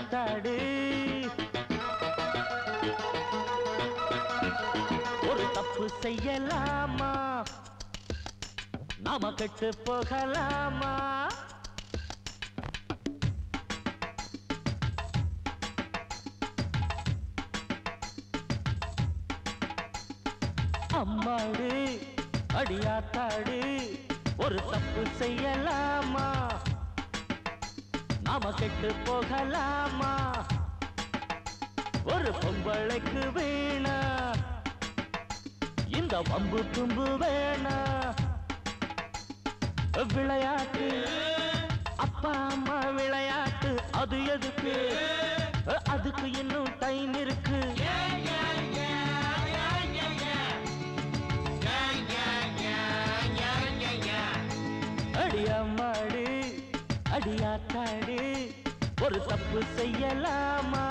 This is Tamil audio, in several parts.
ஆத்தாடு ஒரு தப்பு செய்யலாமா நாம கெட்டு போகலாமா அம்மாடு அடியாத்தாடு ஒரு தப்பு செய்யலாமா நாம கெட்டு போகலாமா ஒரு பொம்பளைக்கு வேணா இந்த வம்பு தும்பு வேணா விளையாட்டு அப்பா அம்மா விளையாட்டு அது எதுக்கு அதுக்கு இன்னும் டைம் இருக்கு அடியம்மாடு அடியாத்தாடு ஒரு தப்பு செய்யலாமா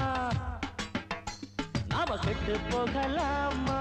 நாம கெட்டு போகலாமா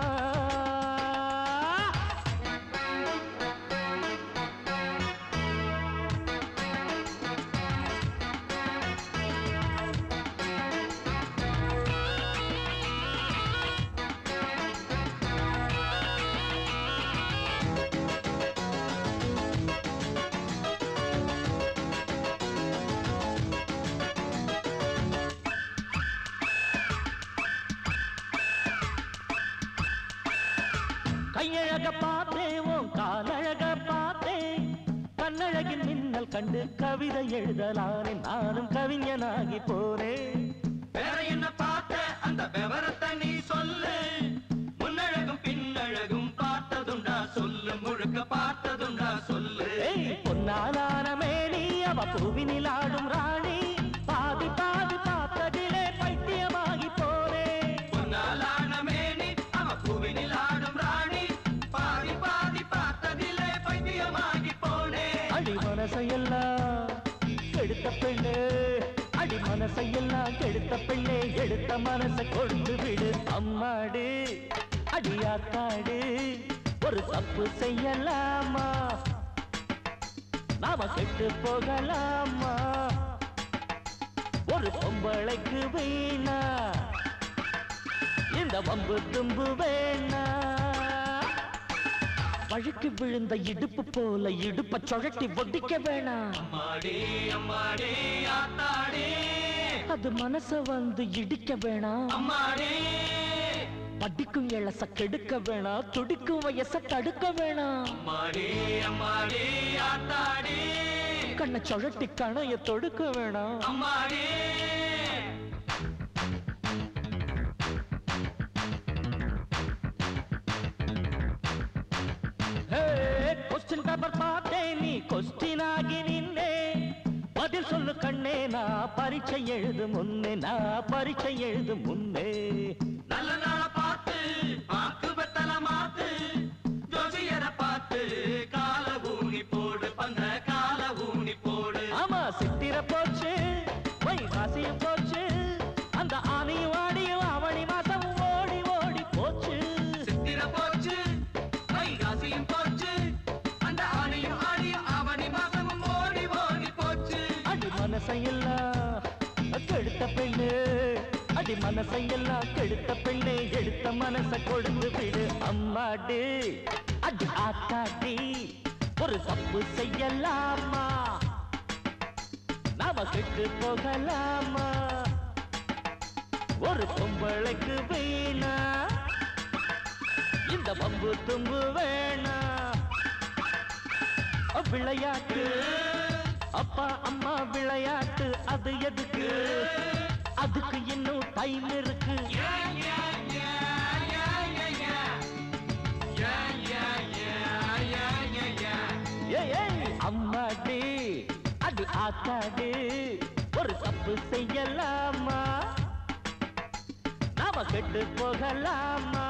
கையழக பார்த்தேன் உன் காலழக பார்த்தேன் கண்ணழகின் மின்னல் கண்டு கவிதை எழுதலானே நானும் கவிஞனாகி போறேன் வேற என்ன பார்த்த அந்த விவரத்தை நீ சொல்லு முன்னழகும் பின்னழகும் பார்த்ததுண்டா சொல்லு முழுக்க பார்த்ததுண்டா சொல்லு ஏய், பொன்னாலான மேனி அவ பூவினில் ஆடும் ராணி பாதி பாதி பார்த்ததிலே பைத்தியமாகி போறேன் பொன்னாலான மேனி அவ பூவினில் ஆடும் ராணி பாதி பாதி பார்த்ததிலே பைத்தியமாகி போனேன் அடி மனசையெல்லாம் கெடுத்த பெண்ணு அடி மனசையெல்லாம் கெடுத்த பெண்ணே எடுத்த மனசை கொண்டு விடு அம்மாடு அடியாத்தாடு ஒரு தப்பு செய்யலாமா நாம கெட்டு போகலாமா ஒரு பொம்பளைக்கு வீணா இந்த வம்பு தும்பு வேணா வழுக்கி விழுந்த இடுப்பு போல இடுப்ப சுழட்டி ஒட்டிக்க வேணாம் அம்மாடி அம்மாடி ஆத்தாடி அது மனச வந்து இடிக்க வேணாம் அம்மாடி படிக்கும் இளச கெடுக்க வேணாம் துடிக்கும் வயச தடுக்க வேணாம் அம்மாடி அம்மாடி ஆத்தாடி கண்ணை சுழட்டி கணைய தொடுக்க வேணாம் அம்மாடி கொஸ்டின் பேப்பர் பார்த்தேன் நீ கொஸ்டின் ஆகி நின்னே பதில் சொல்லு கண்ணே நான் பரீட்சை எழுது முன்னே நான் பரீட்சை எழுது முன்னே நல்ல நாள பார்த்து பாக்கு வெத்தல மாத்து ஜோசியர பார்த்து கால ஊனி போடு பந்த கால ஊனி போடு ஆமா சித்திர போச்சு வைகாசியும் போச்சு அந்த ஆணியும் ஆடியும் அவனி மாசம் ஓடி ஓடி போச்சு சித்திர போச்சு வைகாசியும் போச்சு அந்த ஆணையும் ஆடியும் அவனி மாசமும் ஓடி ஓடி போச்சு அடி மனசையெல்லாம் கெடுத்த பெண்ணு அடி மனசையெல்லாம் கெடுத்த பெண்ணே எடுத்த மனச கொடுத்து விடு அம்மாடி அடி ஆத்தாடி ஒரு தப்பு செய்யலாமா நாம கெட்டு போகலாமா ஒரு பொம்பளைக்கு வீணா இந்த பம்பு தும்பு வேணா விளையாட்டு அப்பா அம்மா விளையாட்டு அது எதுக்கு அதுக்கு இன்னும் டைம் இருக்கு Yeah, yeah, yeah, yeah, yeah, yeah. Yeah, yeah, yeah, yeah, yeah, yeah. ஏய், ஏய், அம்மாடி அடி ஆத்தாடி ஒரு தப்பு செய்யலாமா நாம கெட்டு போகலாமா